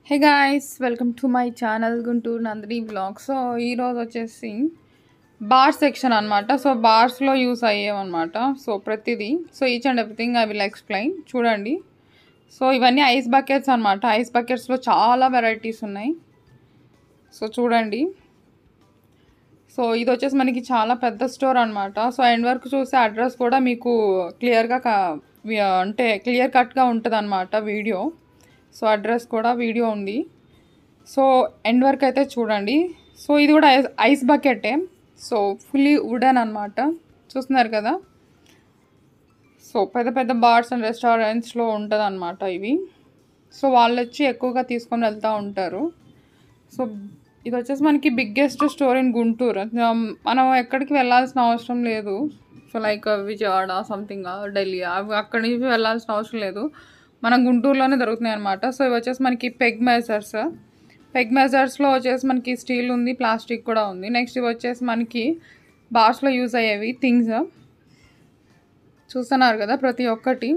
Hey guys welcome to my channel Guntur Nandini blog so ఈరోజు వచ్చేసి bar section అనమాట so బార్స్లో యూస్ అయ్యేవన్నమాట సో ప్రతిదీ so each and everything I will explain చూడండి సో ఇవన్నీ ఐస్ బకెట్స్ అనమాట ఐస్ బకెట్స్లో చాలా వెరైటీస్ ఉన్నాయి సో చూడండి సో ఇది వచ్చేసి మనకి చాలా పెద్ద స్టోర్ అనమాట సో ఎండ్ వరకు చూస్తే అడ్రస్ కూడా మీకు క్లియర్గా అంటే క్లియర్ కట్గా ఉంటుంది అనమాట వీడియో సో అడ్రస్ కూడా వీడియో ఉంది సో ఎండ్ వరకు అయితే చూడండి సో ఇది కూడా ఐస్ ఐస్ బకెటే సో ఫుల్లీ వుడెన్ అనమాట చూస్తున్నారు కదా సో పెద్ద పెద్ద బార్స్ అండ్ రెస్టారెంట్స్లో ఉంటుంది అనమాట ఇవి సో వాళ్ళు వచ్చి ఎక్కువగా తీసుకొని వెళ్తూ ఉంటారు సో ఇది వచ్చేసి మనకి బిగ్గెస్ట్ స్టోర్ ఇన్ గుంటూరు మనం ఎక్కడికి వెళ్ళాల్సిన అవసరం లేదు so like Vijayawada something Delhi అవి అక్కడి నుంచి వెళ్ళాల్సిన అవసరం లేదు మనం గుంటూరులోనే దొరుకుతున్నాయి అనమాట సో ఇవి వచ్చేసి మనకి పెగ్ మెజర్స్ పెగ్ మెజర్స్లో వచ్చేసి మనకి స్టీల్ ఉంది ప్లాస్టిక్ కూడా ఉంది నెక్స్ట్ ఇవి వచ్చేసి మనకి బార్స్లో యూజ్ అయ్యేవి థింగ్స్ చూస్తున్నారు కదా ప్రతి ఒక్కటి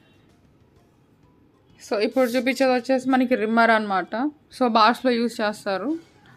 సో ఇప్పుడు చూపించేది వచ్చేసి మనకి రిమ్మర్ అనమాట సో బార్స్లో యూజ్ చేస్తారు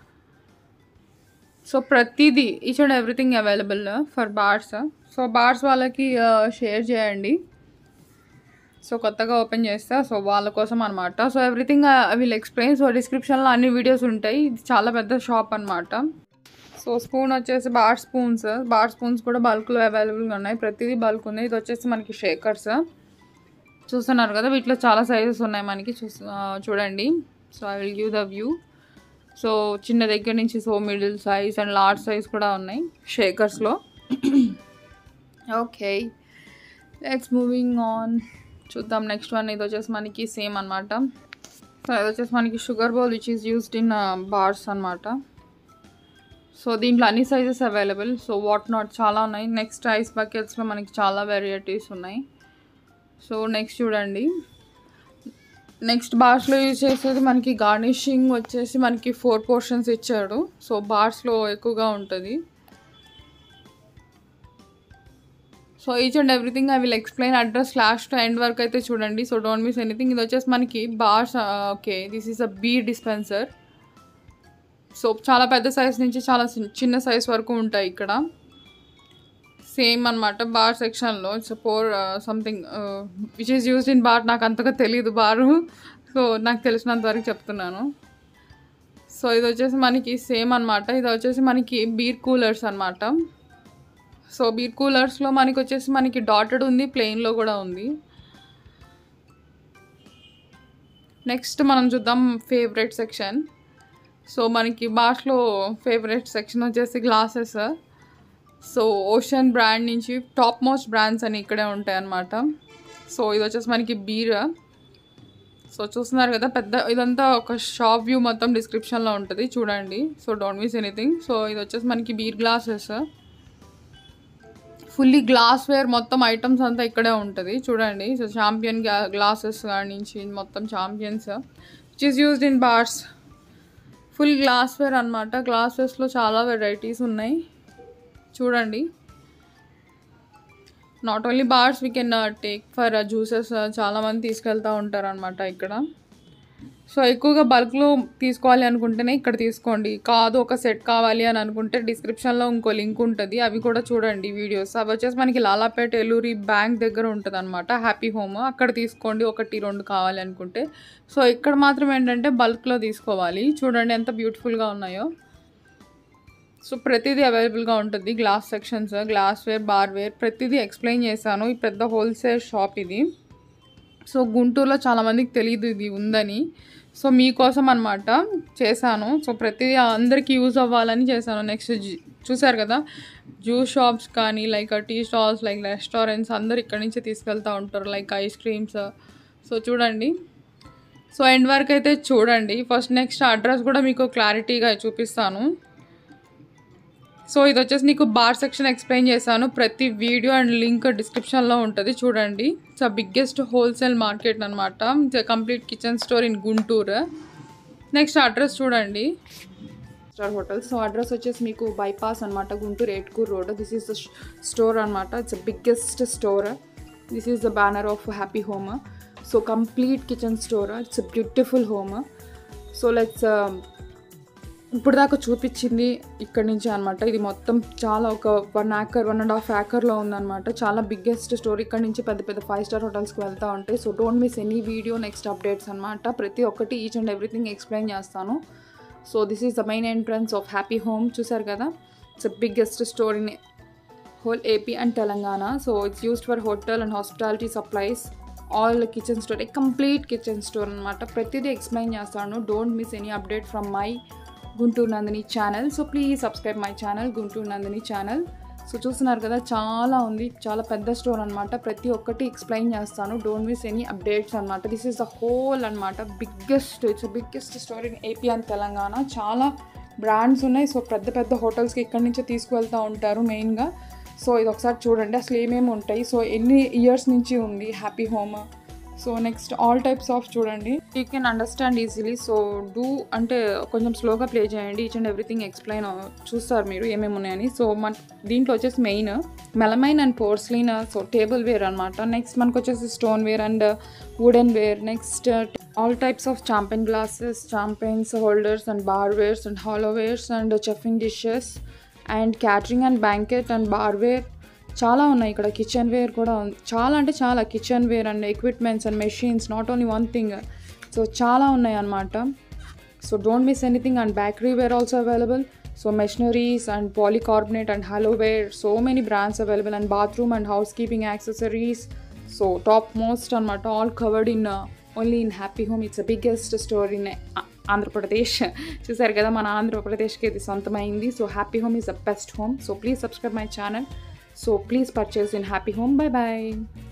సో ప్రతిదీ each and everything available for bars so bars వాళ్ళకి షేర్ చేయండి సో కొత్తగా ఓపెన్ చేస్తా సో వాళ్ళ కోసం అనమాట so everything I will explain so డిస్క్రిప్షన్లో అన్ని వీడియోస్ ఉంటాయి ఇది చాలా పెద్ద షాప్ అనమాట సో స్పూన్ వచ్చేసి బార్ స్పూన్స్ బార్ స్పూన్స్ కూడా బల్క్లో అవైలబుల్గా ఉన్నాయి ప్రతిదీ బల్క్ ఉంది ఇది వచ్చేసి మనకి షేకర్స్ చూస్తున్నారు కదా వీటిలో చాలా సైజెస్ ఉన్నాయి మనకి చూ చూడండి so I will give the view so చిన్న దగ్గర నుంచి so middle size and large size కూడా ఉన్నాయి షేకర్స్లో ఓకే లెట్స్ మూవింగ్ ఆన్ చూద్దాం నెక్స్ట్ వన్ ఇది వచ్చేసి మనకి సేమ్ అనమాట సో ఇది వచ్చేసి మనకి sugar bowl which is used in bars అనమాట సో దీంట్లో అన్ని sizes available so what not చాలా ఉన్నాయి నెక్స్ట్ ఐస్ బకెట్స్లో మనకి చాలా వెరైటీస్ ఉన్నాయి సో నెక్స్ట్ చూడండి నెక్స్ట్ బార్స్లో యూజ్ చేసేది మనకి గార్నిషింగ్ వచ్చేసి మనకి ఫోర్ పోర్షన్స్ ఇచ్చాడు సో బార్స్లో ఎక్కువగా ఉంటుంది so each and everything I will explain address last end వరకు అయితే చూడండి సో డోంట్ మిస్ ఎనీథింగ్ ఇది వచ్చేసి మనకి bars okay this is a beer dispenser so చాలా పెద్ద సైజ్ నుంచి చాలా చిన్న సైజ్ వరకు ఉంటాయి ఇక్కడ సేమ్ అనమాట బార్ సెక్షన్లో it's for something which is used in bar నాకు అంతగా తెలియదు బారు సో నాకు తెలిసినంత వరకు చెప్తున్నాను సో ఇది వచ్చేసి మనకి సేమ్ అనమాట ఇది వచ్చేసి మనకి బీర్ కూలర్స్ అనమాట సో బీర్ కూలర్స్లో మనకి వచ్చేసి మనకి డాటెడ్ ఉంది ప్లెయిన్లో కూడా ఉంది నెక్స్ట్ మనం చూద్దాం ఫేవరెట్ సెక్షన్ సో మనకి బార్స్లో ఫేవరెట్ సెక్షన్ వచ్చేసి గ్లాసెస్ సో ఓషన్ బ్రాండ్ నుంచి టాప్ మోస్ట్ బ్రాండ్స్ అని ఇక్కడే ఉంటాయి అన్నమాట సో ఇది వచ్చేసి మనకి బీర్ సో చూస్తున్నారు కదా పెద్ద ఇదంతా ఒక షాప్ వ్యూ మొత్తం డిస్క్రిప్షన్లో ఉంటుంది చూడండి so don't miss anything so ఇది వచ్చేసి మనకి beer glasses fully glassware మొత్తం ఐటమ్స్ అంతా ఇక్కడే ఉంటుంది చూడండి సో ఛాంపియన్ గ్లాసెస్ నుంచి మొత్తం champions which is used in bars full glassware అనమాట గ్లాసెస్లో చాలా వెరైటీస్ ఉన్నాయి చూడండి not only bars we can take for juices చాలామంది తీసుకెళ్తూ ఉంటారు అనమాట ఇక్కడ సో ఎక్కువగా బల్క్లో తీసుకోవాలి అనుకుంటేనే ఇక్కడ తీసుకోండి కాదు ఒక సెట్ కావాలి అని అనుకుంటే డిస్క్రిప్షన్లో ఇంకో లింక్ ఉంటుంది అవి కూడా చూడండి వీడియోస్ అవి వచ్చేసి మనకి లాలాపేట ఎలూరి బ్యాంక్ దగ్గర ఉంటుంది అనమాట హ్యాపీ హోమ్ అక్కడ తీసుకోండి ఒకటి రెండు కావాలి అనుకుంటే సో ఇక్కడ మాత్రం ఏంటంటే బల్క్లో తీసుకోవాలి చూడండి ఎంత బ్యూటిఫుల్గా ఉన్నాయో సో ప్రతిదీ అవైలబుల్గా ఉంటుంది glass sections glassware barware ప్రతిదీ ఎక్స్ప్లెయిన్ చేశాను ఈ పెద్ద హోల్సేల్ షాప్ ఇది సో గుంటూరులో చాలామందికి తెలియదు ఇది ఉందని సో మీకోసం అనమాట చేశాను సో ప్రతిదీ అందరికీ యూజ్ అవ్వాలని చేశాను నెక్స్ట్ చూసారు కదా జ్యూస్ షాప్స్ కానీ like tea stalls like restaurants అందరు ఇక్కడి నుంచి తీసుకెళ్తూ ఉంటారు లైక్ ఐస్ క్రీమ్స్ సో చూడండి సో ఎండ్ వరకు అయితే చూడండి ఫస్ట్ నెక్స్ట్ అడ్రస్ కూడా మీకు క్లారిటీగా చూపిస్తాను సో ఇది వచ్చేసి నీకు బార్ సెక్షన్ ఎక్స్ప్లెయిన్ చేశాను ప్రతి వీడియో అండ్ లింక్ డిస్క్రిప్షన్లో ఉంటుంది చూడండి it's a biggest wholesale market అనమాట it's complete kitchen store in Guntur next address చూడండి స్టార్ హోటల్ సో అడ్రస్ వచ్చేసి మీకు బైపాస్ అనమాట Guntur Etukur road this is the store అనమాట it's biggest store this is the banner of Happy Home so complete kitchen store it's beautiful home so let's ఇప్పుడు దాకా చూపించింది ఇక్కడ నుంచి అనమాట ఇది మొత్తం చాలా ఒక one acre one and half యాకర్లో ఉందన్నమాట చాలా బిగ్గెస్ట్ స్టోర్ ఇక్కడ నుంచి పెద్ద పెద్ద ఫైవ్ స్టార్ హోటల్స్కి వెళ్తూ ఉంటాయి so don't miss any video next updates అనమాట ప్రతి ఒక్కటి ఈచ్ అండ్ ఎవ్రీథింగ్ ఎక్స్ప్లెయిన్ చేస్తాను so this is the main entrance of Happy Home చూసారు కదా it's biggest store in whole AP and Telangana. So it's used for hotel and hospitality supplies. All kitchen store complete kitchen store అనమాట ప్రతిదీ explain చేస్తాను don't miss any update from my Guntur Nandini channel so please subscribe my channel Guntur Nandini channel so చూస్తున్నారు కదా చాలా ఉంది చాలా పెద్ద store అనమాట ప్రతి ఒక్కటి ఎక్స్ప్లెయిన్ చేస్తాను డోంట్ మిస్ ఎనీ అప్డేట్స్ అనమాట దిస్ ఇస్ ద హోల్ అనమాట biggest it's biggest store in AP and Telangana చాలా బ్రాండ్స్ ఉన్నాయి సో పెద్ద పెద్ద హోటల్స్కి ఇక్కడి నుంచే తీసుకువెళ్తూ ఉంటారు మెయిన్గా సో ఇది ఒకసారి చూడండి అసలు ఏమేమి ఉంటాయి సో ఎన్ని ఇయర్స్ నుంచి ఉంది Happy Home so next all types of చూడండి you can understand easily so do అంటే కొంచెం స్లోగా ప్లే చేయండి ఈచ్ అండ్ ఎవ్రీథింగ్ ఎక్స్ప్లెయిన్ చూస్తారు మీరు ఏమేమి ఉన్నాయని సో మన దీంట్లో వచ్చేసి main melamine and porcelain so tableware అనమాట నెక్స్ట్ మనకు వచ్చేసి stoneware and woodenware next all types of champagne glasses champagnes holders and barwares and hollowwares and chafing dishes and catering and banquet and barware చాలా ఉన్నాయి ఇక్కడ kitchen ware కూడా ఉంది చాలా అంటే చాలా kitchen ware and equipments and machines not only one thing so చాలా ఉన్నాయి అన్నమాట so don't miss anything and bakery ware also available so machineries and polycarbonate and hollow ware so many brands available and bathroom and housekeeping accessories so top most అనమాట all covered in only in happy home it's a biggest store in Andhra Pradesh చూసారు కదా మన ఆంధ్రప్రదేశ్కి ఇది సొంతమైంది so happy home is the best home so please subscribe my channel so please purchase in happy Home bye bye